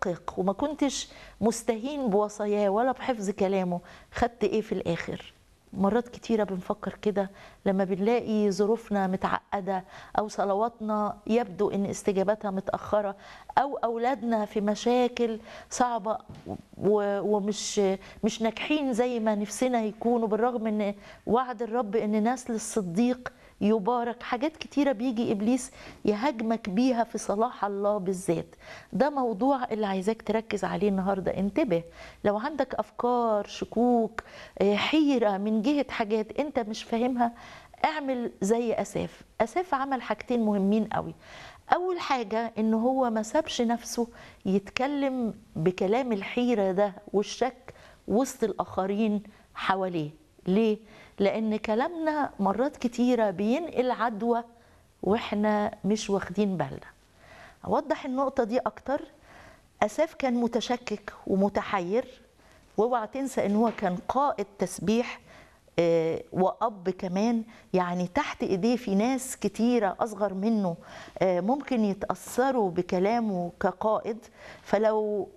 مدقق وما كنتش مستهين بوصاياه ولا بحفظ كلامه خدت ايه في الاخر مرات كتيرة بنفكر كده لما بنلاقي ظروفنا متعقدة أو صلواتنا يبدو إن استجابتها متأخرة أو أولادنا في مشاكل صعبة و- ومش مش ناجحين زي ما نفسنا يكونوا بالرغم إن وعد الرب إن نسل الصديق يبارك حاجات كتيرة بيجي إبليس يهاجمك بيها في صلاح الله بالذات ده موضوع اللي عايزاك تركز عليه النهاردة انتبه لو عندك أفكار شكوك آه، حيرة من جهة حاجات أنت مش فاهمها اعمل زي أساف أساف عمل حاجتين مهمين قوي أول حاجة إن هو ما سابش نفسه يتكلم بكلام الحيرة ده والشك وسط الآخرين حواليه ليه؟ لأن كلامنا مرات كتيرة بينقل عدوى وإحنا مش واخدين بالنا أوضح النقطة دي أكتر أساف كان متشكك ومتحير واوعى تنسى ان هو كان قائد تسبيح آه، واب كمان يعني تحت ايديه في ناس كتيره اصغر منه آه، ممكن يتاثروا بكلامه كقائد فلو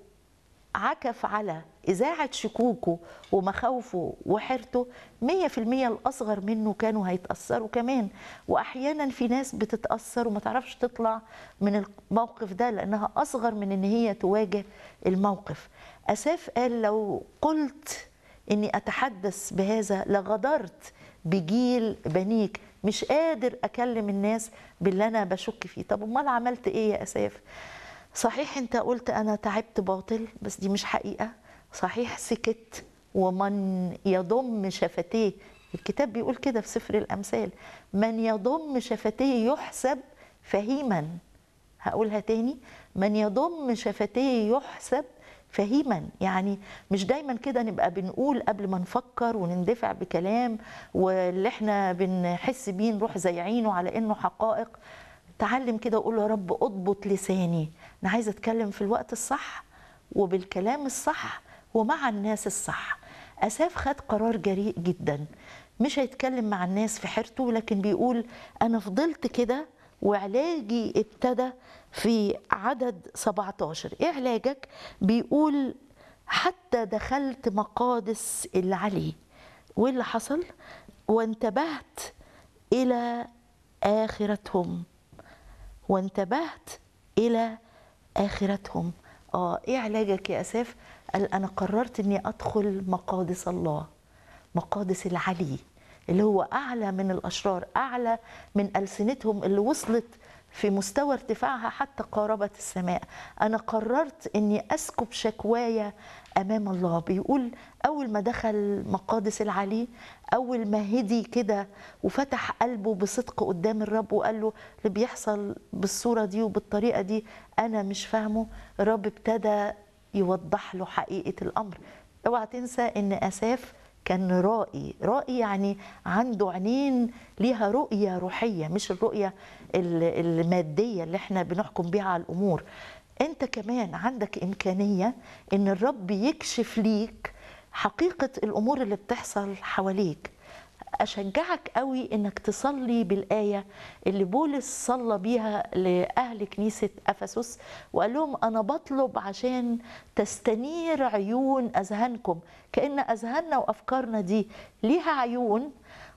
عكف على إذاعة شكوكه ومخاوفه وحيرته مية في المية الأصغر منه كانوا هيتأثروا كمان وأحيانا في ناس بتتأثر وما تعرفش تطلع من الموقف ده لأنها أصغر من إن هي تواجه الموقف أساف قال لو قلت إني أتحدث بهذا لغدرت بجيل بنيك مش قادر أكلم الناس باللي أنا بشك فيه طب أمال عملت إيه يا أساف صحيح انت قلت انا تعبت باطل بس دي مش حقيقه صحيح سكت ومن يضم شفتيه الكتاب بيقول كده في سفر الامثال من يضم شفتيه يحسب فهيما هقولها تاني من يضم شفتيه يحسب فهيما يعني مش دايما كده نبقى بنقول قبل ما نفكر ونندفع بكلام واللي احنا بنحس بيه نروح زيعينه على انه حقائق تعلم كده وقول يا رب اضبط لساني انا عايزه اتكلم في الوقت الصح وبالكلام الصح ومع الناس الصح اساف خد قرار جريء جدا مش هيتكلم مع الناس في حيرته لكن بيقول انا فضلت كده وعلاجي ابتدى في عدد 17 ايه علاجك بيقول حتى دخلت مقادس العلي وايه اللي حصل وانتبهت الى اخرتهم وانتبهت الى اخرتهم اه ايه علاجك يا اساف قال انا قررت اني ادخل مقادس الله مقادس العلي اللي هو اعلى من الاشرار اعلى من السنتهم اللي وصلت في مستوى ارتفاعها حتى قاربت السماء انا قررت اني اسكب شكوايا امام الله بيقول اول ما دخل مقادس العلي اول ما هدي كده وفتح قلبه بصدق قدام الرب وقال له اللي بيحصل بالصوره دي وبالطريقه دي انا مش فاهمه الرب ابتدى يوضح له حقيقه الامر اوعى تنسى ان اساف كان رائي رائي يعني عنده عينين ليها رؤية روحية مش الرؤية ال- المادية اللي احنا بنحكم بيها على الأمور انت كمان عندك إمكانية ان الرب يكشف ليك حقيقة الأمور اللي بتحصل حواليك أشجعك قوي إنك تصلي بالآية اللي بولس صلى بيها لأهل كنيسة أفسس وقال لهم أنا بطلب عشان تستنير عيون أذهانكم كأن أذهاننا وأفكارنا دي ليها عيون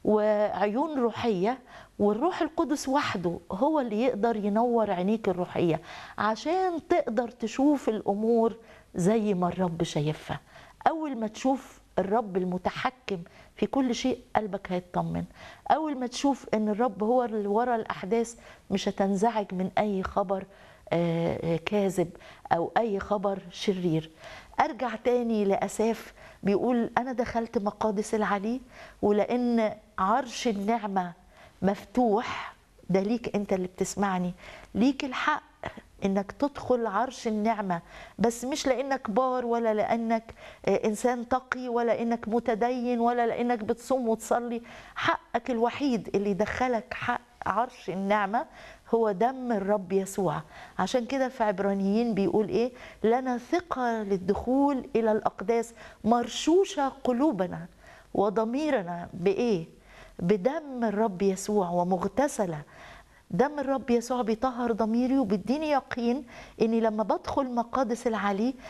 وعيون روحية والروح القدس وحده هو اللي يقدر ينور عينيك الروحية عشان تقدر تشوف الأمور زي ما الرب شايفها أول ما تشوف الرب المتحكم في كل شيء قلبك هيطمن اول ما تشوف ان الرب هو اللي ورا الاحداث مش هتنزعج من اي خبر آه، آه، كاذب او اي خبر شرير ارجع تاني لاساف بيقول انا دخلت مقادس العلي ولان عرش النعمه مفتوح ده ليك انت اللي بتسمعني ليك الحق انك تدخل عرش النعمه بس مش لانك بار ولا لانك آه، انسان تقي ولا انك متدين ولا لانك بتصوم وتصلي حقك الوحيد اللي يدخلك حق عرش النعمه هو دم الرب يسوع عشان كده في عبرانيين بيقول ايه لنا ثقه للدخول الى الاقداس مرشوشه قلوبنا وضميرنا بايه بدم الرب يسوع ومغتسله دم الرب يسوع بيطهر ضميري وبيديني يقين اني لما بدخل مقادس العلي